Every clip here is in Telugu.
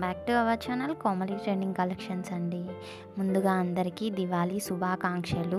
back to our channel Komali trending collections అండి ముందుగా అందరికీ దివాళీ శుభాకాంక్షలు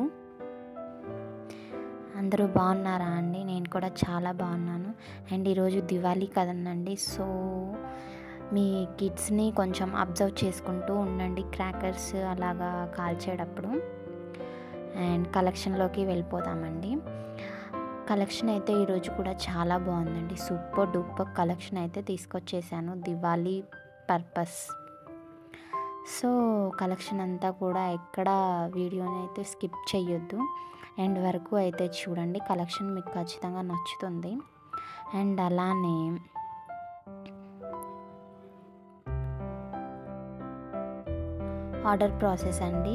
అందరూ బాగున్నారా అండి నేను కూడా చాలా బాగున్నాను అండ్ ఈరోజు దివాళీ కదండి సో మీ కిడ్స్ని కొంచెం అబ్జర్వ్ చేసుకుంటూ ఉండండి క్రాకర్స్ అలాగా కాల్చేటప్పుడు అండ్ కలెక్షన్లోకి వెళ్ళిపోతామండి కలెక్షన్ అయితే ఈరోజు కూడా చాలా బాగుందండి సూపర్ డూపర్ కలెక్షన్ అయితే తీసుకొచ్చేసాను దివాళీ పర్పస్ సో కలెక్షన్ అంతా కూడా ఎక్కడ వీడియోని అయితే స్కిప్ చేయొద్దు అండ్ వరకు అయితే చూడండి కలెక్షన్ మీకు ఖచ్చితంగా నచ్చుతుంది అండ్ అలానే ఆర్డర్ ప్రాసెస్ అండి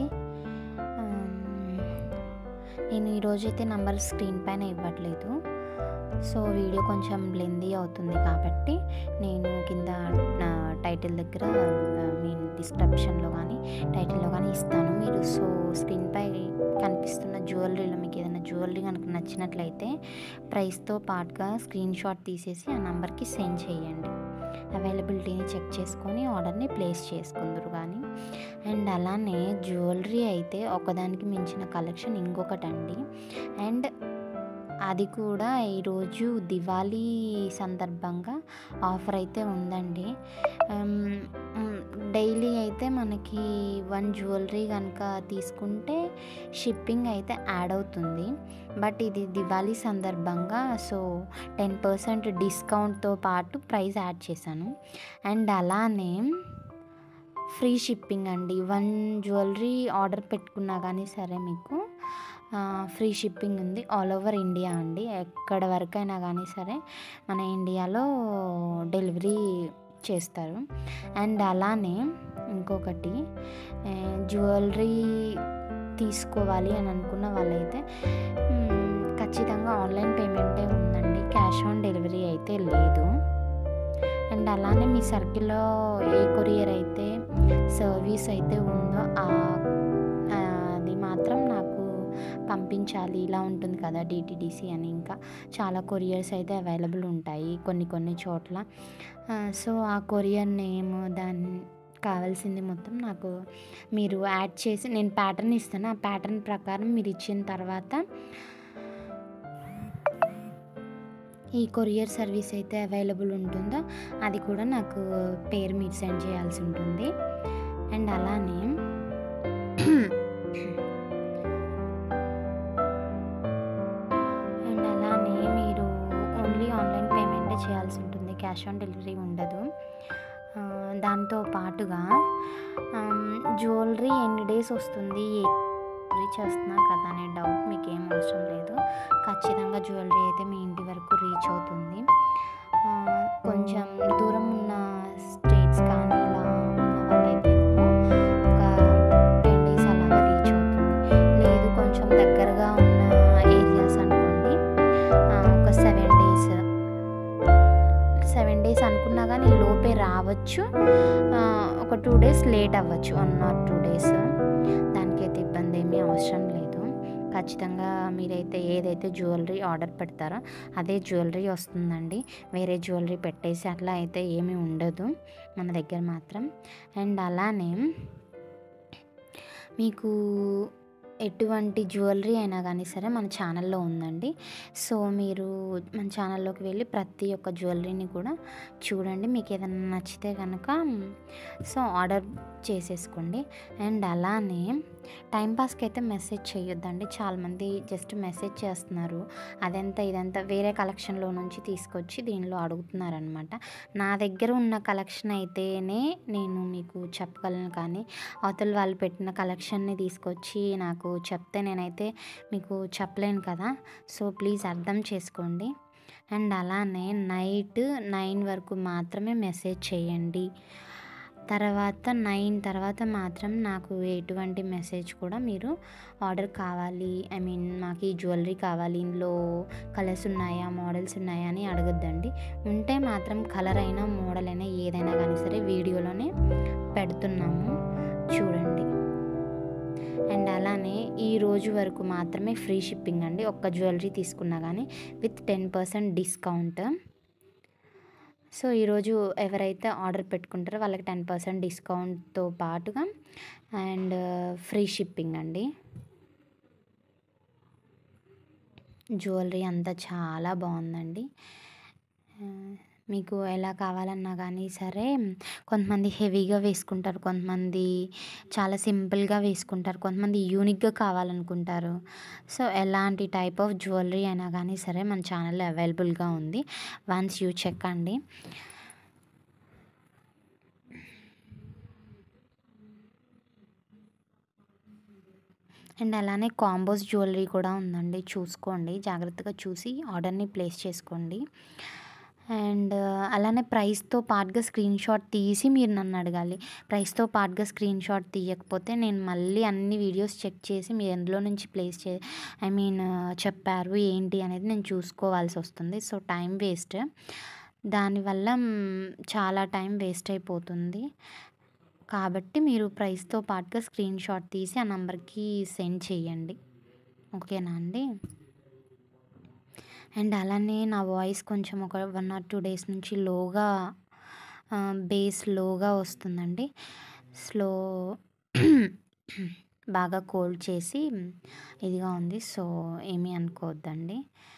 నేను ఈరోజు అయితే నంబర్ స్క్రీన్ పైన ఇవ్వట్లేదు సో వీడియో కొంచెం లెందీ అవుతుంది కాబట్టి నేను కింద టైటిల్ దగ్గర మీ డిస్క్రిప్షన్లో కానీ టైటిల్లో కానీ ఇస్తాను మీరు సో స్క్రీన్పై కనిపిస్తున్న జ్యువెలరీలో మీకు ఏదైనా జ్యువెలరీ కనుక నచ్చినట్లయితే ప్రైస్తో పాటుగా స్క్రీన్ షాట్ తీసేసి ఆ నెంబర్కి సెండ్ చేయండి అవైలబిలిటీని చెక్ చేసుకొని ఆర్డర్ని ప్లేస్ చేసుకుందరు కానీ అండ్ అలానే జ్యువెలరీ అయితే ఒకదానికి మించిన కలెక్షన్ ఇంకొకటి అండి అండ్ అది కూడా ఈరోజు దివాళీ సందర్భంగా ఆఫర్ అయితే ఉందండి డైలీ అయితే మనకి వన్ జ్యువెలరీ కనుక తీసుకుంటే షిప్పింగ్ అయితే యాడ్ అవుతుంది బట్ ఇది దివాళీ సందర్భంగా సో టెన్ పర్సెంట్ డిస్కౌంట్తో పాటు ప్రైస్ యాడ్ చేశాను అండ్ అలానే ఫ్రీ షిప్పింగ్ అండి వన్ జ్యువెలరీ ఆర్డర్ పెట్టుకున్నా కానీ సరే మీకు ఫ్రీ షిప్పింగ్ ఉంది ఆల్ ఓవర్ ఇండియా అండి ఎక్కడ వరకైనా కానీ సరే మన ఇండియాలో డెలివరీ చేస్తారు అండ్ అలానే ఇంకొకటి జ్యువెలరీ తీసుకోవాలి అని అనుకున్న వాళ్ళైతే ఖచ్చితంగా ఆన్లైన్ పేమెంటే ఉందండి క్యాష్ ఆన్ డెలివరీ అయితే లేదు అండ్ అలానే మీ సర్కిల్లో ఏ కొరియర్ అయితే సర్వీస్ అయితే ఉందో అది మాత్రం నాకు పంపించాలి ఇలా ఉంటుంది కదా డిటిడిసి అని ఇంకా చాలా కొరియర్స్ అయితే అవైలబుల్ ఉంటాయి కొన్ని కొన్ని చోట్ల సో ఆ కొరియర్ నేమ్ దాన్ని కావాల్సింది మొత్తం నాకు మీరు యాడ్ చేసి నేను ప్యాటర్న్ ఇస్తాను ఆ ప్యాటర్న్ ప్రకారం మీరు ఇచ్చిన తర్వాత ఈ కొరియర్ సర్వీస్ అయితే అవైలబుల్ ఉంటుందో అది కూడా నాకు పేరు మీరు సెండ్ చేయాల్సి ఉంటుంది అండ్ అలానే అండ్ అలానే మీరు ఓన్లీ ఆన్లైన్ పేమెంటే చేయాల్సి ఉంటుంది క్యాష్ ఆన్ డెలివరీ ఉండదు దాంతో పాటుగా జ్యువెలరీ ఎన్ని డేస్ వస్తుంది రీచ్ చేస్తున్నా కదా అనే డౌట్ మీకు ఏం అవసరం లేదు ఖచ్చితంగా జ్యువెలరీ అయితే మీ ఇంటి వరకు రీచ్ అవుతుంది కొంచెం దూరం ఉన్న స్టేట్స్ కానీ ఇలా ఉన్న వాళ్ళైతే ఒక టెన్ డేస్ అలాగా రీచ్ అవుతుంది లేదు కొంచెం దగ్గరగా ఉన్న ఏరియాస్ అనుకోండి ఒక సెవెన్ డేస్ సెవెన్ డేస్ అనుకున్నా కానీ లోపే రావచ్చు ఒక టూ డేస్ లేట్ అవ్వచ్చు వన్ ఆర్ టూ డేస్ దానికైతే ఇబ్బంది ఏమీ అవసరం లేదు ఖచ్చితంగా మీరైతే ఏదైతే జ్యువెలరీ ఆర్డర్ పెడతారో అదే జ్యువెలరీ వస్తుందండి వేరే జ్యువెలరీ పెట్టేసి అట్లా అయితే ఏమీ ఉండదు మన దగ్గర మాత్రం అండ్ అలానే మీకు ఎటువంటి జ్యువెలరీ అయినా కానీ సరే మన ఛానల్లో ఉందండి సో మీరు మన ఛానల్లోకి వెళ్ళి ప్రతి ఒక్క జ్యువెలరీని కూడా చూడండి మీకు ఏదైనా నచ్చితే కనుక సో ఆర్డర్ చేసేసుకోండి అండ్ అలానే టైంపాస్కి అయితే మెసేజ్ చేయొద్దండి చాలామంది జస్ట్ మెసేజ్ చేస్తున్నారు అదంతా ఇదంతా వేరే కలెక్షన్లో నుంచి తీసుకొచ్చి దీనిలో అడుగుతున్నారనమాట నా దగ్గర ఉన్న కలెక్షన్ అయితేనే నేను మీకు చెప్పగలను కానీ అవతల వాళ్ళు పెట్టిన కలెక్షన్ని తీసుకొచ్చి నాకు చెప్తే నేనైతే మీకు చెప్పలేను కదా సో ప్లీజ్ అర్థం చేసుకోండి అండ్ అలానే నైట్ నైన్ వరకు మాత్రమే మెసేజ్ చేయండి తర్వాత నైన్ తర్వాత మాత్రం నాకు ఎటువంటి మెసేజ్ కూడా మీరు ఆర్డర్ కావాలి ఐ మీన్ మాకు ఈ జ్యువెలరీ కావాలి ఇందులో కలర్స్ ఉన్నాయా మోడల్స్ ఉన్నాయా అని అడగద్దండి ఉంటే మాత్రం కలర్ అయినా మోడల్ అయినా ఏదైనా కానీ సరే వీడియోలోనే పెడుతున్నాము చూడండి అండ్ అలానే ఈ రోజు వరకు మాత్రమే ఫ్రీ షిప్పింగ్ అండి ఒక్క జ్యువెలరీ తీసుకున్నా కానీ with ten percent discount so ఈరోజు ఎవరైతే ఆర్డర్ పెట్టుకుంటారో వాళ్ళకి టెన్ పర్సెంట్ డిస్కౌంట్తో పాటుగా అండ్ ఫ్రీ షిప్పింగ్ అండి జ్యువెలరీ అంతా చాలా బాగుందండి ఆ, మీకు ఎలా కావాలన్నా కానీ సరే కొంతమంది హెవీగా వేసుకుంటారు కొంతమంది చాలా సింపుల్గా వేసుకుంటారు కొంతమంది యూనిక్గా కావాలనుకుంటారు సో ఎలాంటి టైప్ ఆఫ్ జ్యువెలరీ అయినా కానీ సరే మన ఛానల్లో అవైలబుల్గా ఉంది వన్స్ యూ చెక్ అండి అండ్ అలానే కాంబోస్ జ్యువెలరీ కూడా ఉందండి చూసుకోండి జాగ్రత్తగా చూసి ఆర్డర్ని ప్లేస్ చేసుకోండి అండ్ అలానే ప్రైస్తో పాటుగా స్క్రీన్ షాట్ తీసి మీరు నన్ను అడగాలి ప్రైస్తో పాటుగా స్క్రీన్ షాట్ తీయకపోతే నేను మళ్ళీ అన్ని వీడియోస్ చెక్ చేసి మీరు ఎందులో నుంచి ప్లేస్ చే ఐ మీన్ చెప్పారు ఏంటి అనేది నేను చూసుకోవాల్సి వస్తుంది సో టైం వేస్ట్ దానివల్ల మ్, చాలా టైం వేస్ట్ అయిపోతుంది కాబట్టి మీరు ప్రైస్తో పాటుగా స్క్రీన్ షాట్ తీసి ఆ నెంబర్కి సెండ్ చేయండి ఓకేనా అండి అండ్ అలానే నా వాయిస్ కొంచెం ఒక వన్ ఆర్ టూ డేస్ నుంచి లోగా బేస్ లోగా వస్తుందండి స్లో బాగా కోల్డ్ చేసి ఇదిగా ఉంది సో ఏమీ అనుకోవద్దండి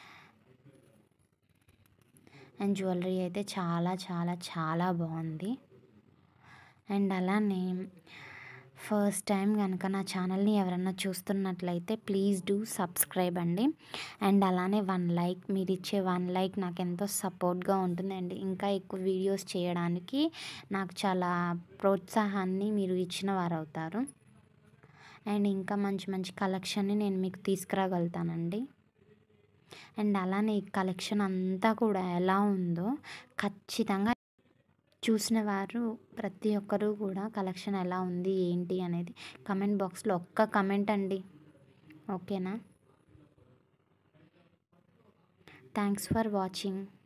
అండ్ జ్యువెలరీ అయితే చాలా చాలా చాలా బాగుంది అండ్ అలానే ఫస్ట్ టైం కనుక నా ఛానల్ని ఎవరన్నా చూస్తున్నట్లయితే ప్లీజ్ డూ సబ్స్క్రైబ్ అండి అండ్ అలానే వన్ లైక్ మీరు ఇచ్చే వన్ లైక్ నాకు ఎంతో సపోర్ట్గా ఉంటుంది అండ్ ఇంకా ఎక్కువ వీడియోస్ చేయడానికి నాకు చాలా ప్రోత్సాహాన్ని మీరు ఇచ్చిన వారు అవుతారు అండ్ ఇంకా మంచి మంచి కలెక్షన్ని నేను మీకు తీసుకురాగలుగుతానండి అండ్ అలానే ఈ కలెక్షన్ అంతా కూడా ఎలా ఉందో ఖచ్చితంగా చూసిన వారు ప్రతి ఒక్కరూ కూడా కలెక్షన్ ఎలా ఉంది ఏంటి అనేది కమెంట్ బాక్స్లో ఒక్క కమెంట్ అండి ఓకేనా థ్యాంక్స్ ఫర్ వాచింగ్